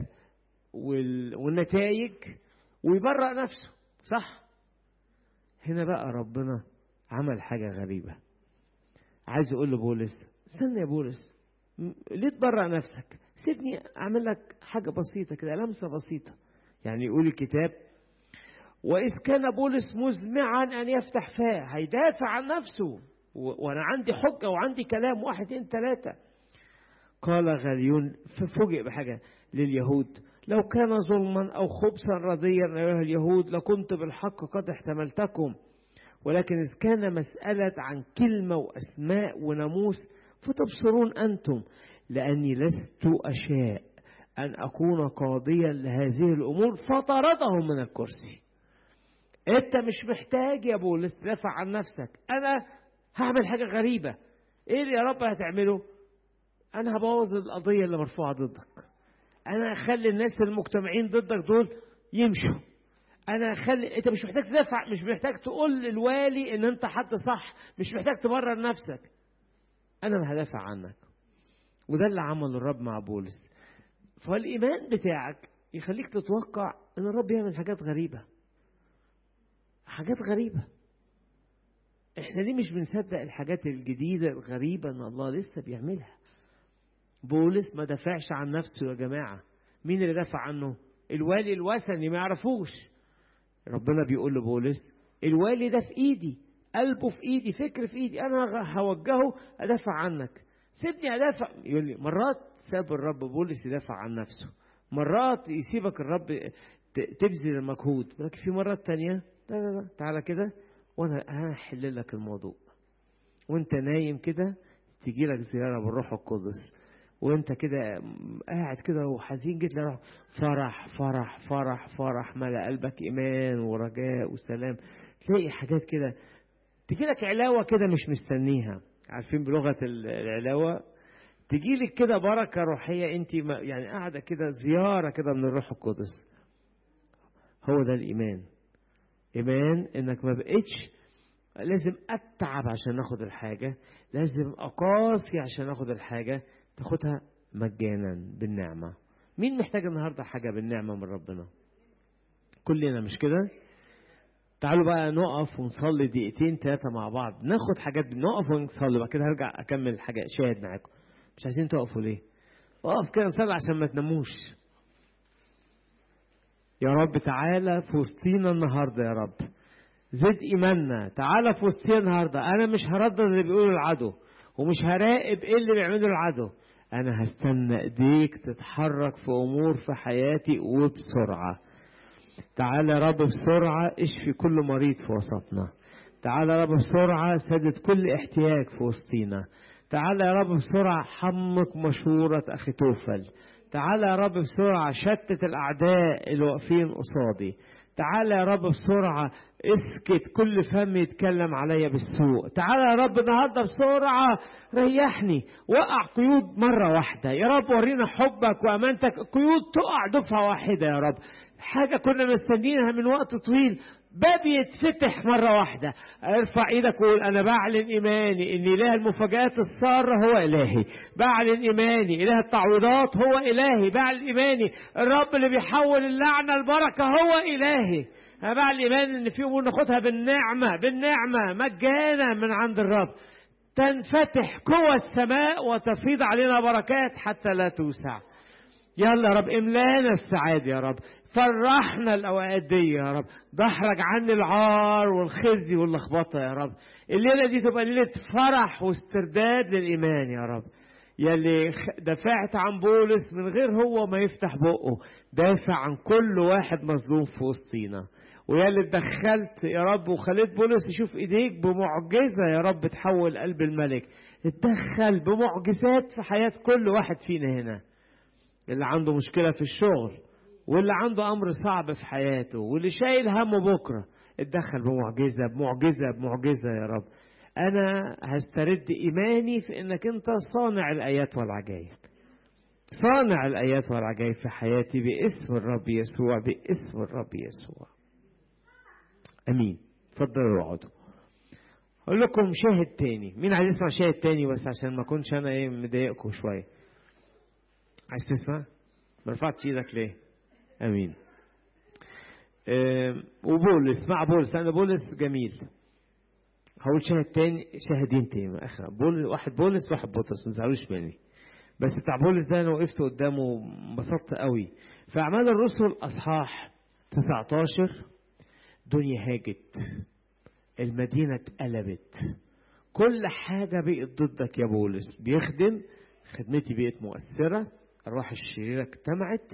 والنتائج ويبرأ نفسه صح هنا بقى ربنا عمل حاجة غريبة عايز يقول لبولس استنى يا بولس م- ليه تبرع نفسك سيبني اعمل لك حاجه بسيطه كده لمسه بسيطه يعني يقول الكتاب واذ كان بولس مزمعا ان يفتح فاه هيدافع عن نفسه و- وانا عندي حجه وعندي كلام واحد اتنين تلاته قال غليون ففوجئ بحاجه لليهود لو كان ظلما او خبثا رضيا ايها اليهود لكنت بالحق قد احتملتكم ولكن إذ كان مسألة عن كلمة وأسماء وناموس فتبصرون أنتم لأني لست أشاء أن أكون قاضيا لهذه الأمور فطردهم من الكرسي أنت مش محتاج يا بولس تدافع عن نفسك أنا هعمل حاجة غريبة إيه اللي يا رب هتعمله أنا هبوظ القضية اللي مرفوعة ضدك أنا هخلي الناس المجتمعين ضدك دول يمشوا انا خلي انت مش محتاج تدافع مش محتاج تقول للوالي ان انت حد صح مش محتاج تبرر نفسك انا اللي هدافع عنك وده اللي عمله الرب مع بولس فالايمان بتاعك يخليك تتوقع ان الرب يعمل حاجات غريبه حاجات غريبه احنا ليه مش بنصدق الحاجات الجديده الغريبه ان الله لسه بيعملها بولس ما دافعش عن نفسه يا جماعه مين اللي دافع عنه الوالي الوثني ما يعرفوش ربنا بيقول لبولس الوالي ده في ايدي قلبه في ايدي فكر في ايدي انا هوجهه ادافع عنك سيبني ادافع يقول لي مرات ساب الرب بولس يدافع عن نفسه مرات يسيبك الرب ت- تبذل المجهود ولكن في مرات تانية لا لا لا تعالى كده وانا هحل لك الموضوع وانت نايم كده تجي لك زياره بالروح القدس وانت كده قاعد كده وحزين جدا روح فرح فرح فرح فرح ملا قلبك ايمان ورجاء وسلام تلاقي حاجات كده تجي لك علاوه كده مش مستنيها عارفين بلغه ال- العلاوه تجي لك كده بركه روحيه انت ما- يعني قاعده كده زياره كده من الروح القدس هو ده الايمان ايمان انك ما بقتش لازم اتعب عشان اخد الحاجه لازم اقاسي عشان اخد الحاجه تاخدها مجانا بالنعمه مين محتاج النهارده حاجه بالنعمه من ربنا كلنا مش كده تعالوا بقى نقف ونصلي دقيقتين ثلاثه مع بعض ناخد حاجات نقف ونصلي بعد كده هرجع اكمل حاجه شاهد معاكم مش عايزين تقفوا ليه اقف كده نصلي عشان ما تناموش يا رب تعالى في وسطينا النهارده يا رب زد ايماننا تعالى في وسطينا النهارده انا مش هردد اللي بيقوله العدو ومش هراقب ايه اللي بيعمله العدو انا هستنى ايديك تتحرك في امور في حياتي وبسرعه تعالى يا رب بسرعه اشفي كل مريض في وسطنا تعالى يا رب بسرعه سدد كل احتياج في وسطينا تعالى يا رب بسرعه حمق مشوره اخي توفل تعالى يا رب بسرعه شتت الاعداء اللي واقفين قصادي تعالى يا رب بسرعة اسكت كل فم يتكلم عليا بالسوء تعالى يا رب النهاردة بسرعة ريحني وقع قيود مرة واحدة يا رب ورينا حبك وأمانتك قيود تقع دفعة واحدة يا رب حاجة كنا مستنيينها من وقت طويل باب يتفتح مرة واحدة ارفع ايدك وقول انا بعلن ايماني ان اله المفاجآت السارة هو الهي بعلن ايماني اله التعويضات هو الهي بعلن ايماني الرب اللي بيحول اللعنة البركة هو الهي انا بعلن ايماني ان في امور ناخدها بالنعمة بالنعمة مجانا من عند الرب تنفتح قوى السماء وتفيض علينا بركات حتى لا توسع يلا يا رب املانا السعادة يا رب فرحنا الاوقات دي يا رب دحرج عني العار والخزي واللخبطه يا رب الليله دي تبقى ليله فرح واسترداد للايمان يا رب يلي دافعت عن بولس من غير هو ما يفتح بقه دافع عن كل واحد مظلوم في وسطينا ويلي اتدخلت يا رب وخليت بولس يشوف ايديك بمعجزه يا رب تحول قلب الملك اتدخل بمعجزات في حياه كل واحد فينا هنا اللي عنده مشكله في الشغل واللي عنده امر صعب في حياته واللي شايل همه بكره اتدخل بمعجزه بمعجزه بمعجزه يا رب انا هسترد ايماني في انك انت صانع الايات والعجائب صانع الايات والعجائب في حياتي باسم الرب يسوع باسم الرب يسوع امين اتفضلوا اقعدوا اقول لكم شاهد تاني مين عايز يسمع شاهد تاني بس عشان ما اكونش انا ايه مضايقكم شويه عايز تسمع ما رفعتش ايدك ليه امين أه وبولس مع بولس انا بولس جميل هقول شاهد تاني شاهدين تاني اخر بول واحد بولس واحد بطرس ما تزعلوش مني بس بتاع بولس ده انا وقفت قدامه انبسطت قوي في اعمال الرسل اصحاح 19 دنيا هاجت المدينه اتقلبت كل حاجه بقت ضدك يا بولس بيخدم خدمتي بقت مؤثره الروح الشريره اجتمعت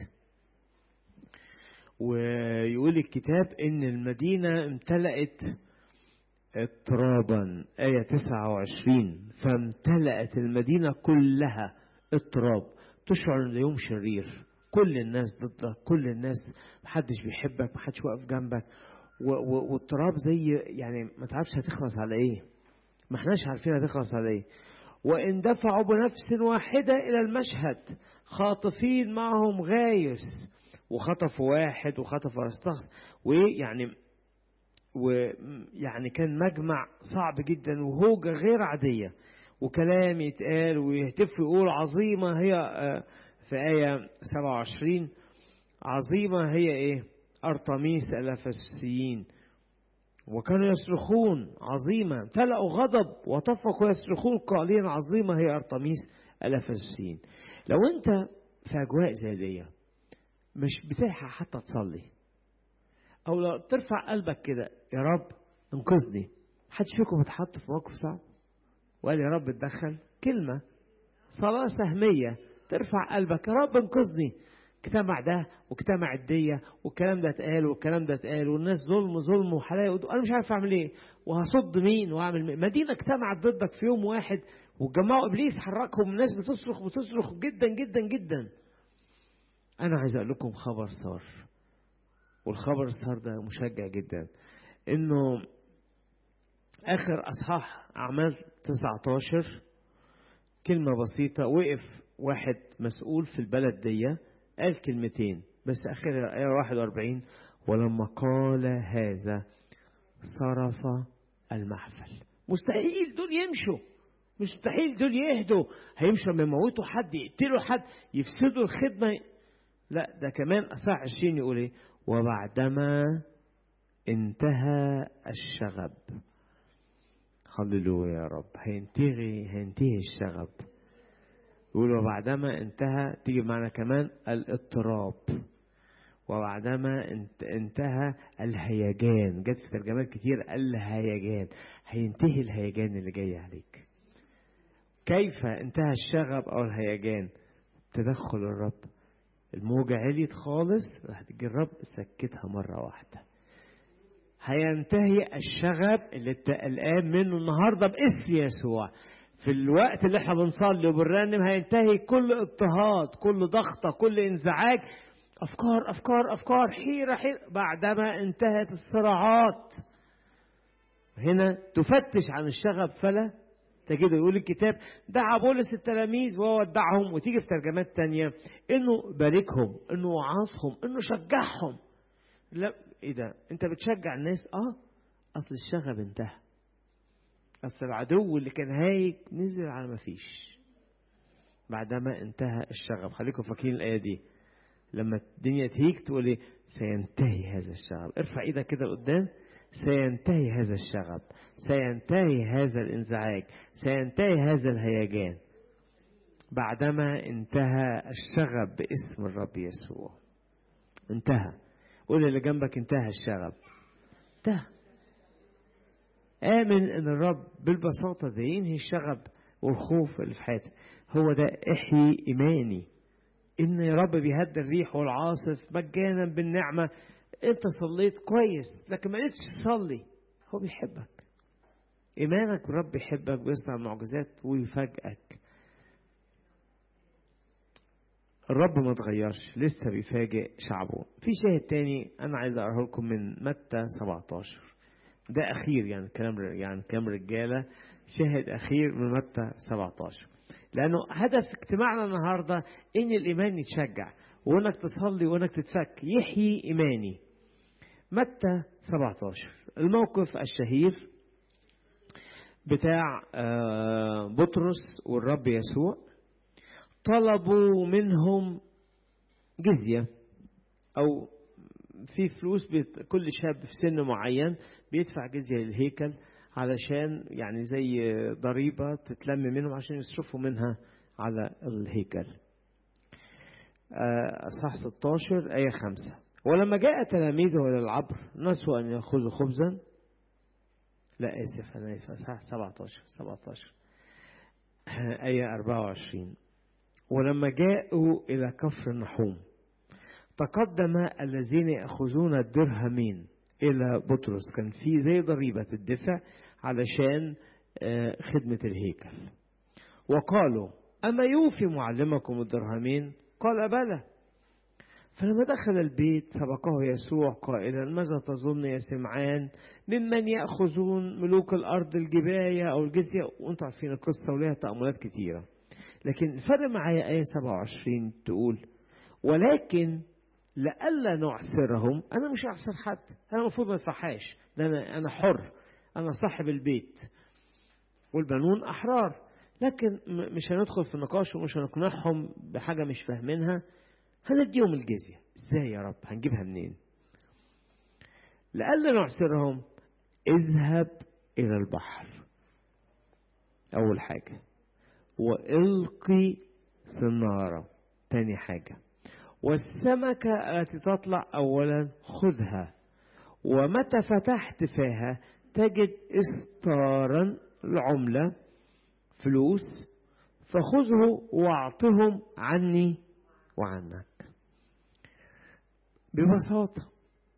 ويقول الكتاب ان المدينه امتلأت اضطرابا آية 29 فامتلأت المدينة كلها اضطراب تشعر ان يوم شرير كل الناس ضدك كل الناس محدش بيحبك محدش واقف جنبك واضطراب زي يعني ما تعرفش هتخلص على ايه ما احناش عارفين هتخلص على ايه واندفعوا بنفس واحدة إلى المشهد خاطفين معهم غايس وخطفوا واحد وخطفوا أرسطخ ويعني ويعني كان مجمع صعب جدا وهوجة غير عادية وكلام يتقال ويهتف يقول عظيمة هي في آية 27 عظيمة هي إيه أرطميس الأفسيين وكانوا يصرخون عظيمة امتلأوا غضب وطفقوا يصرخون قائلين عظيمة هي أرطميس الأفسيين لو أنت في أجواء زي دي مش بتلحق حتى تصلي او لو ترفع قلبك كده يا رب انقذني حدش فيكم اتحط في موقف صعب وقال يا رب اتدخل كلمه صلاه سهميه ترفع قلبك يا رب انقذني اجتمع ده واجتمع الدية والكلام ده اتقال والكلام ده اتقال والناس ظلم ظلم وحلاوة انا مش عارف اعمل ايه وهصد مين واعمل مين مدينة اجتمعت ضدك في يوم واحد وجمعوا ابليس حركهم الناس بتصرخ بتصرخ جدا جدا جدا انا عايز اقول لكم خبر صار والخبر الصار ده مشجع جدا انه اخر اصحاح اعمال 19 كلمه بسيطه وقف واحد مسؤول في البلد دي قال كلمتين بس اخر الايه 41 ولما قال هذا صرف المحفل مستحيل دول يمشوا مستحيل دول يهدوا هيمشوا لما يموتوا حد يقتلوا حد يفسدوا الخدمه لا ده كمان أصح 20 يقول إيه وبعدما انتهى الشغب هللويا يا رب هينتهي هينتهي الشغب يقول وبعدما انتهى تيجي معنا كمان الاضطراب وبعدما انتهى الهيجان جت في ترجمات كتير الهيجان هينتهي الهيجان اللي جاي عليك كيف انتهى الشغب او الهيجان تدخل الرب الموجة عليت خالص راح تجي الرب سكتها مرة واحدة هينتهي الشغب اللي انت قلقان منه النهاردة باسم يسوع في الوقت اللي احنا بنصلي وبنرنم هينتهي كل اضطهاد كل ضغطة كل انزعاج أفكار أفكار أفكار حيرة حيرة بعدما انتهت الصراعات هنا تفتش عن الشغب فلا تجده يقول الكتاب دعا بولس التلاميذ وودعهم وتيجي في ترجمات تانية انه باركهم انه وعظهم انه شجعهم لا ايه ده انت بتشجع الناس اه اصل الشغب انتهى اصل العدو اللي كان هايج نزل على ما فيش بعدما انتهى الشغب خليكم فاكرين الايه دي لما الدنيا تهيج تقول ايه سينتهي هذا الشغب ارفع ايدك كده لقدام سينتهي هذا الشغب سينتهي هذا الانزعاج سينتهي هذا الهيجان بعدما انتهى الشغب باسم الرب يسوع انتهى قول اللي جنبك انتهى الشغب انتهى آمن إن الرب بالبساطة دي ينهي الشغب والخوف اللي في حياتك هو ده احيي إيماني إن يا رب بيهدي الريح والعاصف مجانا بالنعمة أنت صليت كويس لكن ما قدرتش تصلي هو بيحبك إيمانك بالرب يحبك ويصنع معجزات ويفاجئك الرب ما اتغيرش لسه بيفاجئ شعبه في شاهد تاني انا عايز اقراه لكم من متى 17 ده اخير يعني كلام يعني كلام رجاله شاهد اخير من متى 17 لانه هدف اجتماعنا النهارده ان الايمان يتشجع وانك تصلي وانك تتفك يحيي ايماني متى 17 الموقف الشهير بتاع بطرس والرب يسوع طلبوا منهم جزية أو في فلوس بيت كل شاب في سن معين بيدفع جزية للهيكل علشان يعني زي ضريبة تتلم منهم عشان يصرفوا منها على الهيكل صح 16 آية 5 ولما جاء تلاميذه إلى العبر نسوا أن يأخذوا خبزا لا آسف أنا آسف صح 17 17 آية 24 ولما جاءوا إلى كفر النحوم تقدم الذين يأخذون الدرهمين إلى بطرس كان في زي ضريبة الدفع علشان خدمة الهيكل وقالوا أما يوفي معلمكم الدرهمين قال بلى فلما دخل البيت سبقه يسوع قائلا ماذا تظن يا سمعان ممن يأخذون ملوك الأرض الجباية أو الجزية وانتم عارفين القصة وليها تأملات كتيرة لكن الفرق معايا آية 27 تقول ولكن لئلا نعسرهم أنا مش أعسر حد أنا المفروض ما أدفعهاش ده أنا أنا حر أنا صاحب البيت والبنون أحرار لكن مش هندخل في النقاش ومش هنقنعهم بحاجة مش فاهمينها هنديهم الجزية ازاي يا رب هنجيبها منين لألا نعسرهم اذهب إلى البحر أول حاجة وإلقي صنارة تاني حاجة والسمكة التي تطلع أولا خذها ومتى فتحت فيها تجد استارا العملة فلوس فخذه واعطهم عني وعنك ببساطة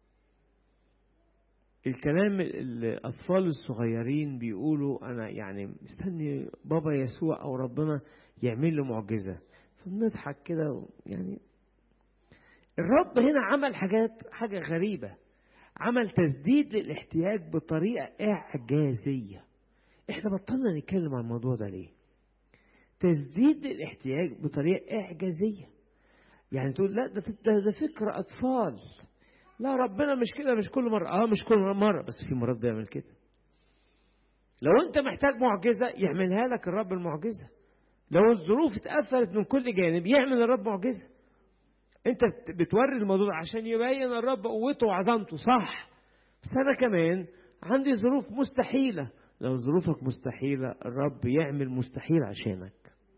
الكلام الأطفال الصغيرين بيقولوا أنا يعني مستني بابا يسوع أو ربنا يعمل له معجزة فبنضحك كده يعني الرب هنا عمل حاجات حاجة غريبة عمل تسديد للاحتياج بطريقة إعجازية احنا بطلنا نتكلم عن الموضوع ده ليه تسديد للاحتياج بطريقة إعجازية يعني تقول لا ده, ده, ده فكرة أطفال لا ربنا مش كده مش كل مرة اه مش كل مرة بس في مرات بيعمل كده لو انت محتاج معجزة يعملها لك الرب المعجزة لو الظروف اتقفلت من كل جانب يعمل الرب معجزة انت بتوري الموضوع عشان يبين الرب قوته وعظمته صح بس انا كمان عندي ظروف مستحيلة لو ظروفك مستحيلة الرب يعمل مستحيل عشانك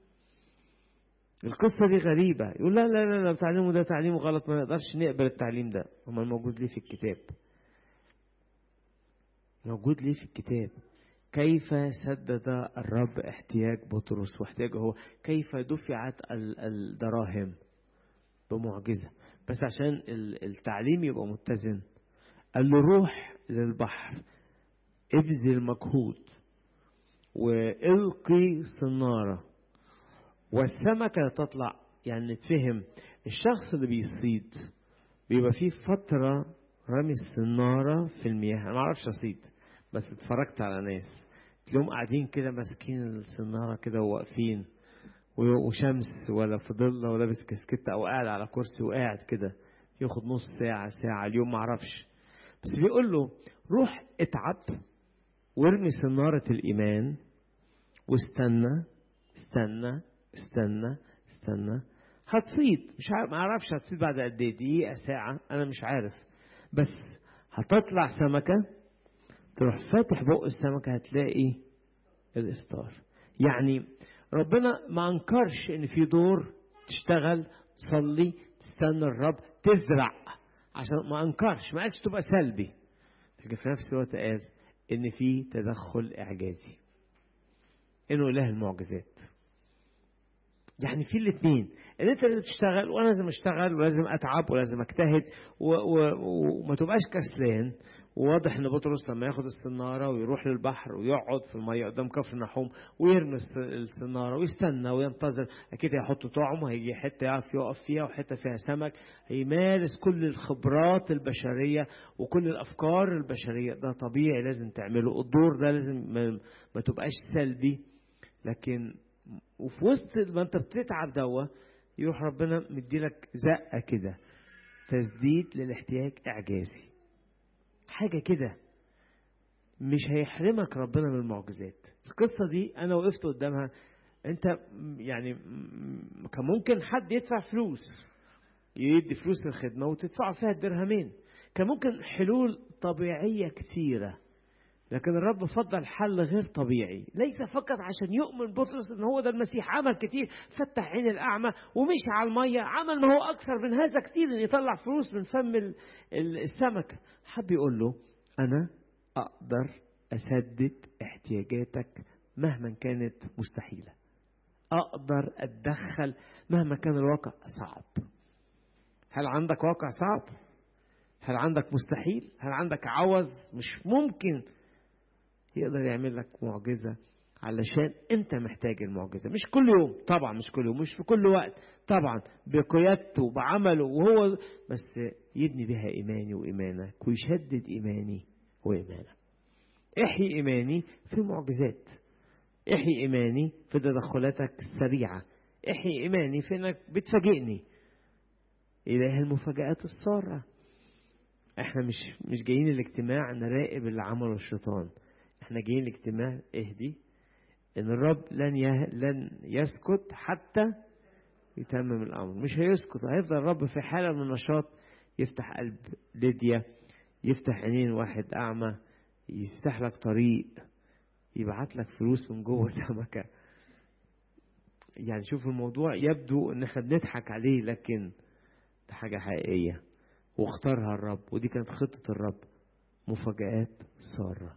القصة دي غريبة يقول لا لا لا, لا تعليمه ده تعليمه غلط ما نقدرش نقبل التعليم ده أما موجود ليه في الكتاب موجود ليه في الكتاب كيف سدد الرب احتياج بطرس واحتياجه هو كيف دفعت الدراهم بمعجزة بس عشان التعليم يبقى متزن قال له روح للبحر ابذل مجهود والقي صناره والسمكة تطلع يعني نتفهم الشخص اللي بيصيد بيبقى فيه فترة رمي السنارة في المياه أنا معرفش أصيد بس اتفرجت على ناس تلاقيهم قاعدين كده ماسكين السنارة كده وواقفين وشمس ولا في ظل ولا لابس كسكت أو قاعد على كرسي وقاعد كده ياخد نص ساعة ساعة اليوم معرفش بس بيقول له روح اتعب وارمي سنارة الإيمان واستنى استنى استنى استنى هتصيد مش عارف ما اعرفش هتصيد بعد قد ايه دقيقه ساعه انا مش عارف بس هتطلع سمكه تروح فاتح بق السمكه هتلاقي الاستار يعني ربنا ما انكرش ان في دور تشتغل تصلي تستنى الرب تزرع عشان ما انكرش ما قالش تبقى سلبي لكن في نفس الوقت قال ان في تدخل اعجازي انه اله المعجزات يعني في الاثنين ان انت لازم تشتغل وانا لازم اشتغل ولازم اتعب ولازم اجتهد وما تبقاش كسلان وواضح ان بطرس لما ياخد السناره ويروح للبحر ويقعد في الميه قدام كفر النحوم ويرمي السناره ويستنى وينتظر اكيد هيحط طعم وهيجي حته يعرف يقف فيها وحته فيها سمك هيمارس كل الخبرات البشريه وكل الافكار البشريه ده طبيعي لازم تعمله الدور ده لازم ما, ما تبقاش سلبي لكن وفي وسط ما انت بتتعب دوا يروح ربنا مديلك زقه كده تسديد للاحتياج اعجازي حاجه كده مش هيحرمك ربنا من المعجزات القصه دي انا وقفت قدامها انت يعني كان ممكن حد يدفع فلوس يدي فلوس للخدمه وتدفع فيها الدرهمين كان ممكن حلول طبيعيه كثيره لكن الرب فضل حل غير طبيعي ليس فقط عشان يؤمن بطرس ان هو ده المسيح عمل كتير فتح عين الاعمى ومشي على الميه عمل ما هو اكثر من هذا كتير ان يطلع فلوس من فم ال- ال- السمكه حب يقول له انا اقدر اسدد احتياجاتك مهما كانت مستحيله اقدر اتدخل مهما كان الواقع صعب هل عندك واقع صعب هل عندك مستحيل هل عندك عوز مش ممكن يقدر يعمل لك معجزة علشان انت محتاج المعجزة مش كل يوم طبعا مش كل يوم مش في كل وقت طبعا بقيادته بعمله وهو بس يبني بها ايماني وايمانك ويشدد ايماني وايمانك احيي ايماني في معجزات احيي ايماني في تدخلاتك السريعة احيي ايماني في انك بتفاجئني اله المفاجآت السارة احنا مش مش جايين الاجتماع نراقب اللي عمله الشيطان احنا جايين الاجتماع اهدي ان الرب لن يه... لن يسكت حتى يتمم الامر مش هيسكت هيفضل الرب في حاله من النشاط يفتح قلب ليديا يفتح عينين واحد اعمى يفتح لك طريق يبعت لك فلوس من جوه سمكه يعني شوف الموضوع يبدو ان احنا بنضحك عليه لكن ده حاجه حقيقيه واختارها الرب ودي كانت خطه الرب مفاجآت ساره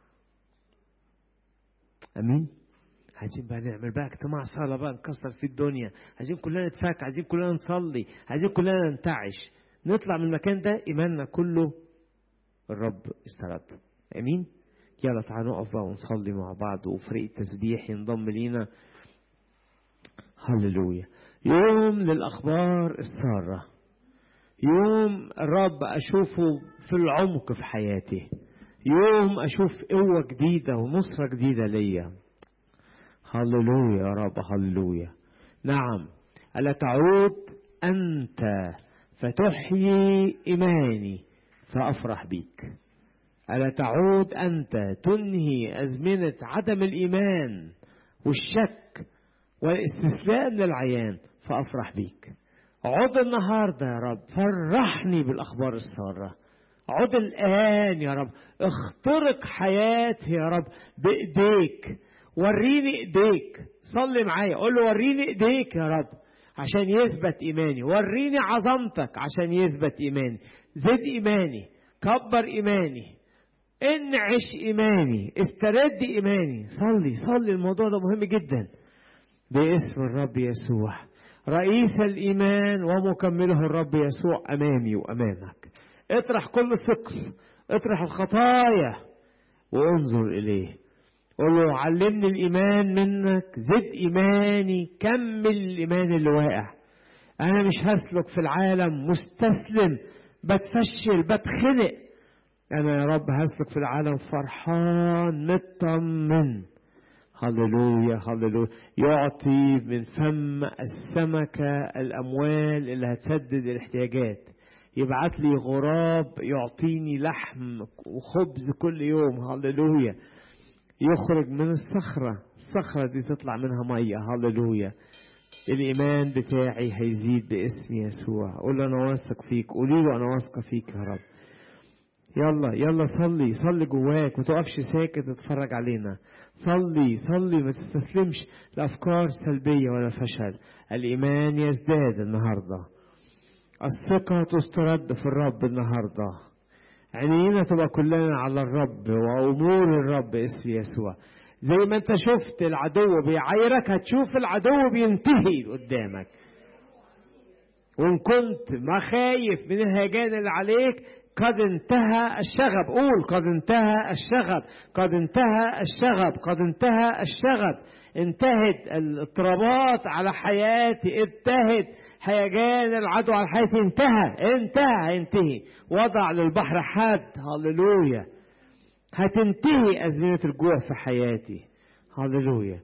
امين عايزين بقى نعمل بقى اجتماع صلاة بقى نكسر في الدنيا عايزين كلنا نتفاك عايزين كلنا نصلي عايزين كلنا ننتعش نطلع من المكان ده إيماننا كله الرب استرد أمين يلا تعالوا نقف بقى ونصلي مع بعض وفريق التسبيح ينضم لينا هللويا يوم للأخبار السارة يوم الرب أشوفه في العمق في حياتي يوم أشوف قوة جديدة ونصرة جديدة ليا هللويا يا رب هللويا نعم ألا تعود أنت فتحيي إيماني فأفرح بيك ألا تعود أنت تنهي أزمنة عدم الإيمان والشك والاستسلام للعيان فأفرح بيك عد النهاردة يا رب فرحني بالأخبار السارة عد الآن يا رب اخترق حياتي يا رب بإيديك وريني إيديك صلي معايا قول له وريني إيديك يا رب عشان يثبت إيماني وريني عظمتك عشان يثبت إيماني زد إيماني كبر إيماني انعش إيماني استرد إيماني صلي صلي الموضوع ده مهم جدا باسم الرب يسوع رئيس الإيمان ومكمله الرب يسوع أمامي وأمامك اطرح كل ثقل اطرح الخطايا وانظر إليه قول له علمني الإيمان منك زد إيماني كمل الإيمان اللي واقع أنا مش هسلك في العالم مستسلم بتفشل بتخنق أنا يا رب هسلك في العالم فرحان مطمن هللويا هللويا يعطي من فم السمكة الأموال اللي هتسدد الاحتياجات يبعت لي غراب يعطيني لحم وخبز كل يوم هللويا يخرج من الصخرة الصخرة دي تطلع منها مية هللويا الإيمان بتاعي هيزيد باسم يسوع قول له أنا واثق فيك قولي له أنا واثقة فيك يا رب يلا يلا صلي صلي جواك ما تقفش ساكت تتفرج علينا صلي صلي ما تستسلمش لأفكار سلبية ولا فشل الإيمان يزداد النهاردة الثقة تسترد في الرب النهاردة عينينا تبقى كلنا على الرب وأمور الرب اسم يسوع زي ما انت شفت العدو بيعايرك هتشوف العدو بينتهي قدامك وان كنت ما خايف من الهيجان اللي عليك قد انتهى الشغب قول قد انتهى الشغب قد انتهى الشغب قد انتهى الشغب انتهت الاضطرابات على حياتي انتهت هيجان العدو على حياتي انتهى انتهى هينتهي وضع للبحر حد هللويا هتنتهي أزمنة الجوع في حياتي هللويا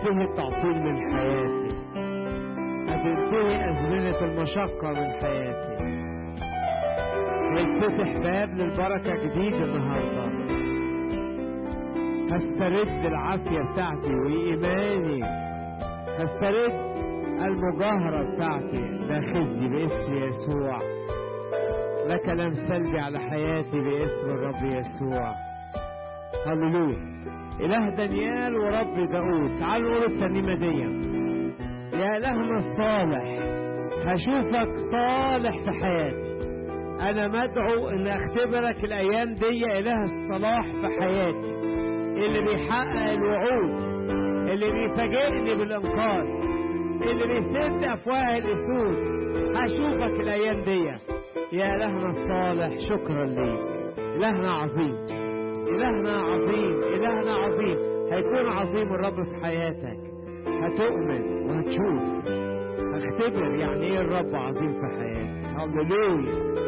هينتهي التعطيل من حياتي هتنتهي أزمنة المشقة من حياتي هيتفتح باب للبركة جديد النهاردة هسترد العافية بتاعتي وإيماني هسترد المجاهرة بتاعتي ده خزي باسم يسوع لا كلام سلبي على حياتي باسم الرب يسوع هللويا إله دانيال ورب داود تعالوا نقول الترنيمة دي يا إلهنا الصالح هشوفك صالح في حياتي أنا مدعو إن أختبرك الأيام دي يا إله الصلاح في حياتي اللي بيحقق الوعود اللي بيفاجئني بالإنقاذ اللي بيسد أفواه الأسود هشوفك الأيام دي يا إلهنا الصالح شكرا ليك إلهنا عظيم إلهنا عظيم إلهنا عظيم هيكون عظيم الرب في حياتك هتؤمن وهتشوف هختبر يعني ايه الرب عظيم في حياتك هللويا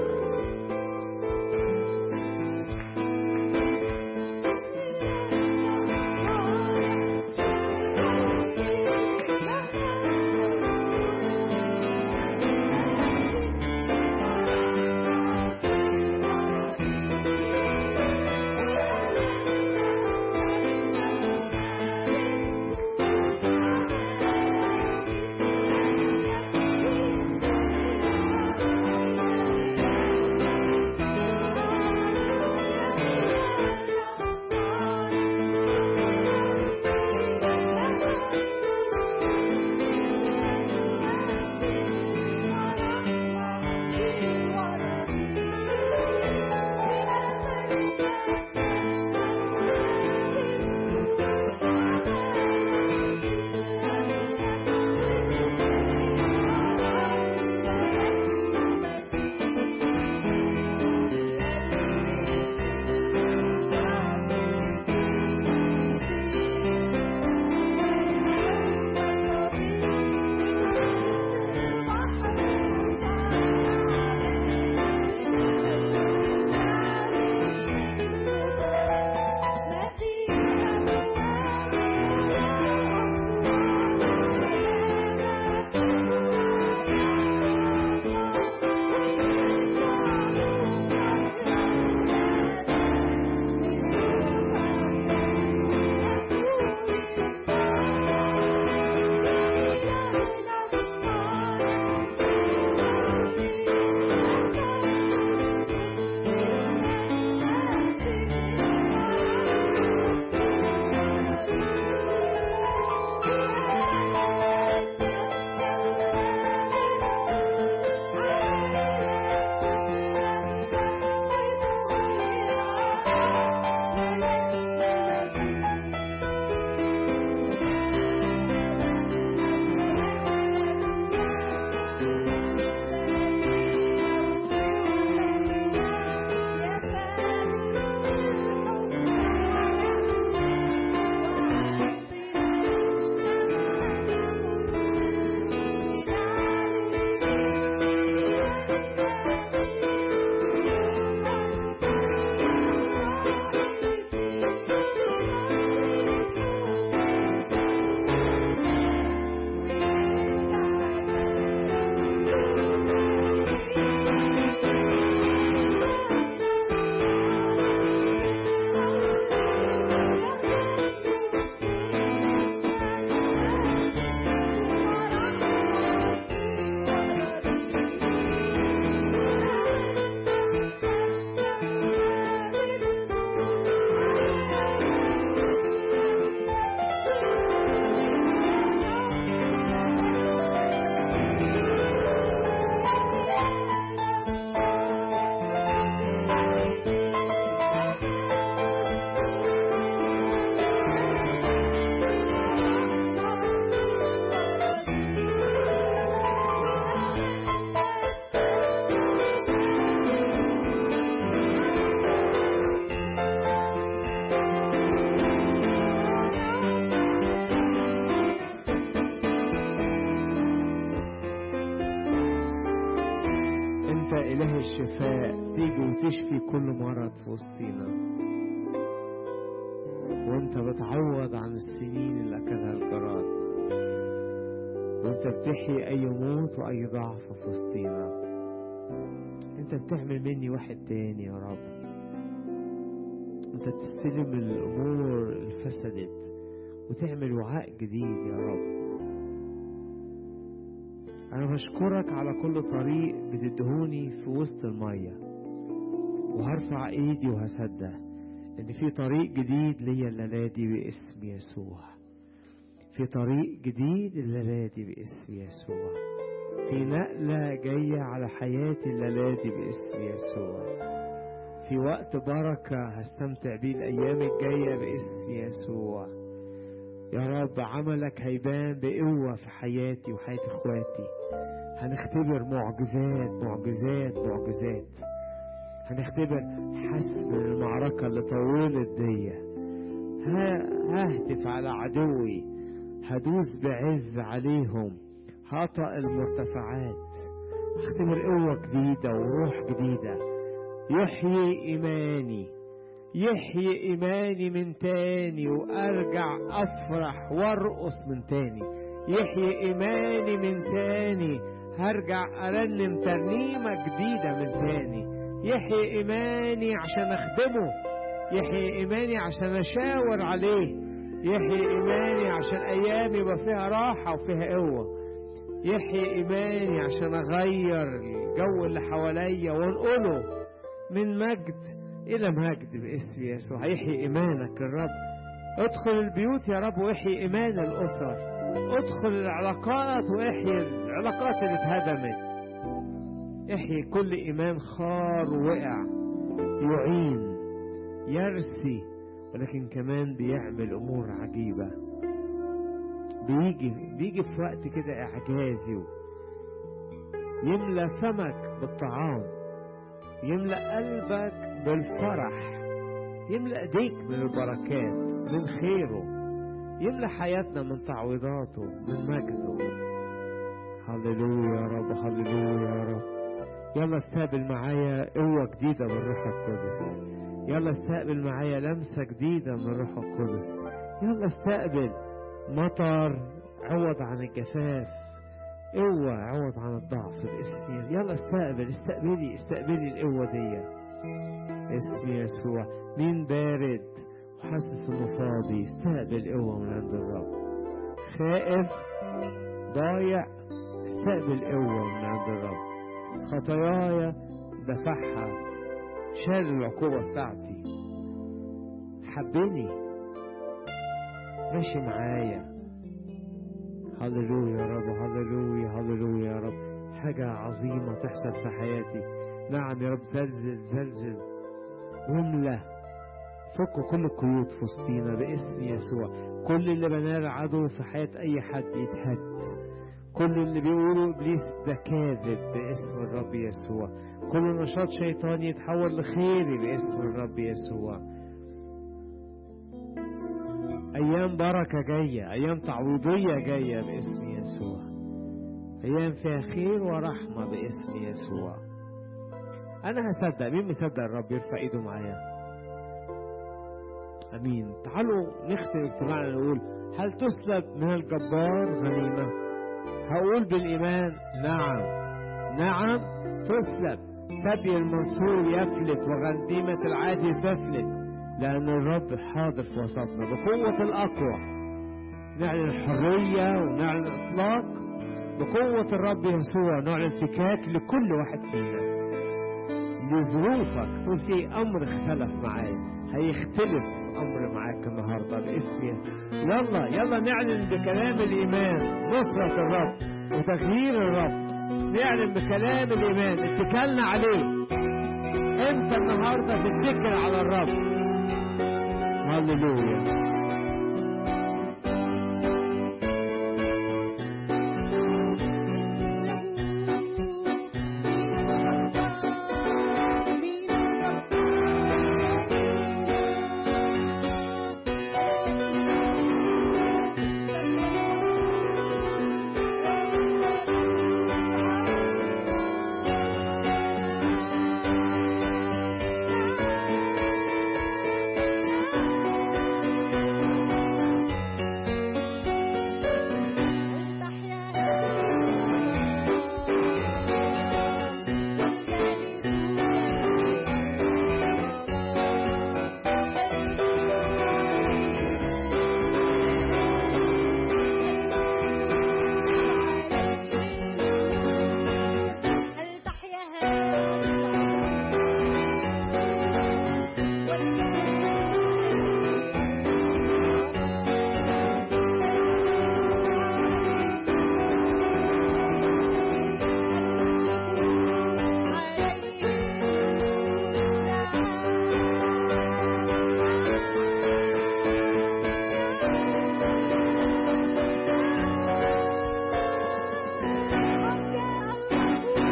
إله الشفاء تيجي وتشفي كل مرض في وسطينا وانت بتعوض عن السنين اللي اكلها الجراد وانت بتحيي اي موت واي ضعف في وسطينا انت بتعمل مني واحد تاني يا رب انت تستلم الامور اللي فسدت وتعمل وعاء جديد يا رب انا بشكرك على كل طريق بتدهوني في وسط الميه وهرفع ايدي وهصدق ان في طريق جديد ليا الليله دي باسم يسوع في طريق جديد الليله دي باسم يسوع في نقله جايه على حياتي الليله دي باسم يسوع في وقت بركه هستمتع بيه الايام الجايه باسم يسوع يا رب عملك هيبان بقوه في حياتي وحياه اخواتي هنختبر معجزات معجزات معجزات هنختبر حسم المعركة اللي طولت دي ههتف على عدوي هدوس بعز عليهم هطأ المرتفعات هختبر قوة جديدة وروح جديدة يحيي إيماني يحيي إيماني من تاني وأرجع أفرح وأرقص من تاني يحيي إيماني من تاني هرجع أرنم ترنيمة جديدة من تاني يحيي إيماني عشان أخدمه يحيي إيماني عشان أشاور عليه يحيي إيماني عشان أيامي يبقى فيها راحة وفيها قوة يحيي إيماني عشان أغير الجو اللي حواليا وانقله من مجد إلى مجد باسم يسوع يحيي إيمانك الرب ادخل البيوت يا رب واحيي إيمان الأسر ادخل العلاقات واحيي العلاقات اللي اتهدمت احيي كل إيمان خار ووقع يعين يرسي ولكن كمان بيعمل أمور عجيبة بيجي بيجي في وقت كده إعجازي يملى فمك بالطعام يملى قلبك بالفرح يملى ايديك من البركات من خيره يملى حياتنا من تعويضاته من مجده هللويا يا رب هللويا يا رب يلا استقبل معايا قوة جديدة من الروح القدس يلا استقبل معايا لمسة جديدة من الروح القدس يلا استقبل مطر عوض عن الجفاف قوة عوض عن الضعف باسم يلا استقبل استقبلي استقبلي القوة دي اسم يسوع مين بارد وحاسس انه فاضي استقبل قوة من عند الرب خائف ضايع استقبل قوة من عند الرب خطاياي دفعها شال العقوبة بتاعتي حبني ماشي معايا هللويا يا رب هللويا هللويا يا رب حاجة عظيمة تحصل في حياتي نعم يا رب زلزل زلزل واملى فك كل القيود في وسطينا باسم يسوع كل اللي بناه العدو في حياة أي حد يتهد كل اللي بيقولوا ابليس ده كاذب باسم الرب يسوع كل نشاط شيطاني يتحول لخيري باسم الرب يسوع ايام بركه جايه ايام تعويضيه جايه باسم يسوع ايام فيها خير ورحمه باسم يسوع انا هصدق مين مصدق الرب يرفع ايده معايا امين تعالوا نختم اجتماعنا نقول هل تسلب من الجبار غنيمه هقول بالإيمان نعم نعم تسلب سبي المنصور يفلت وغنيمة العادي تفلت لأن الرب حاضر في وسطنا بقوة الأقوى نعلن الحرية ونعلن الإطلاق بقوة الرب يسوع نعلن فكاك لكل واحد فينا لظروفك تقول في أمر اختلف معايا هيختلف أمر معاك النهاردة باسم يلا يلا نعلن بكلام الإيمان نصرة الرب وتغيير الرب نعلن بكلام الإيمان اتكلنا عليه انت النهاردة تتكل على الرب هللويا